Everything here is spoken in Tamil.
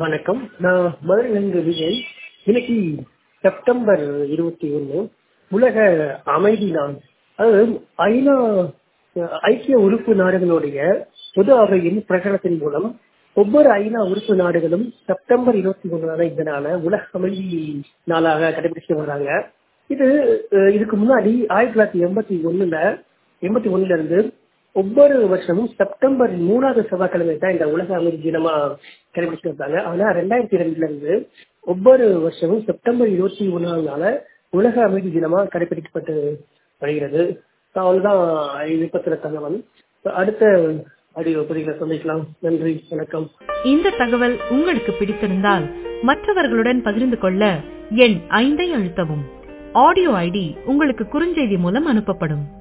வணக்கம் நான் மதுரையிலிருந்து விஜய் இன்னைக்கு செப்டம்பர் இருபத்தி ஒன்று உலக அமைதி நாள் அதாவது ஐநா ஐக்கிய உறுப்பு நாடுகளுடைய பொது அவையின் பிரகடனத்தின் மூலம் ஒவ்வொரு ஐநா உறுப்பு நாடுகளும் செப்டம்பர் இருபத்தி ஒன்றான இந்த நாளை உலக அமைதி நாளாக கடைபிடிச்சு வர்றாங்க இது அஹ், இதுக்கு முன்னாடி ஆயிரத்தி தொள்ளாயிரத்தி எண்பத்தி ஒண்ணுல எண்பத்தி ஒண்ணுல இருந்து ஒவ்வொரு வருஷமும் செப்டம்பர் மூணாவது செவ்வாய்க்கிழமை தான் இந்த உலக அமைதி தினமா கடைபிடிச்சு வந்தாங்க ஆனா ரெண்டாயிரத்தி ரெண்டுல இருந்து ஒவ்வொரு வருஷமும் செப்டம்பர் இருபத்தி ஒண்ணாவது நாள உலக அமைதி தினமா கடைபிடிக்கப்பட்டு வருகிறது அவ்வளவுதான் இது பத்திர தகவல் அடுத்த அடியோ பதிகளை சந்திக்கலாம் நன்றி வணக்கம் இந்த தகவல் உங்களுக்கு பிடித்திருந்தால் மற்றவர்களுடன் பகிர்ந்து கொள்ள எண் ஐந்தை அழுத்தவும் ஆடியோ ஐடி உங்களுக்கு குறுஞ்செய்தி மூலம் அனுப்பப்படும்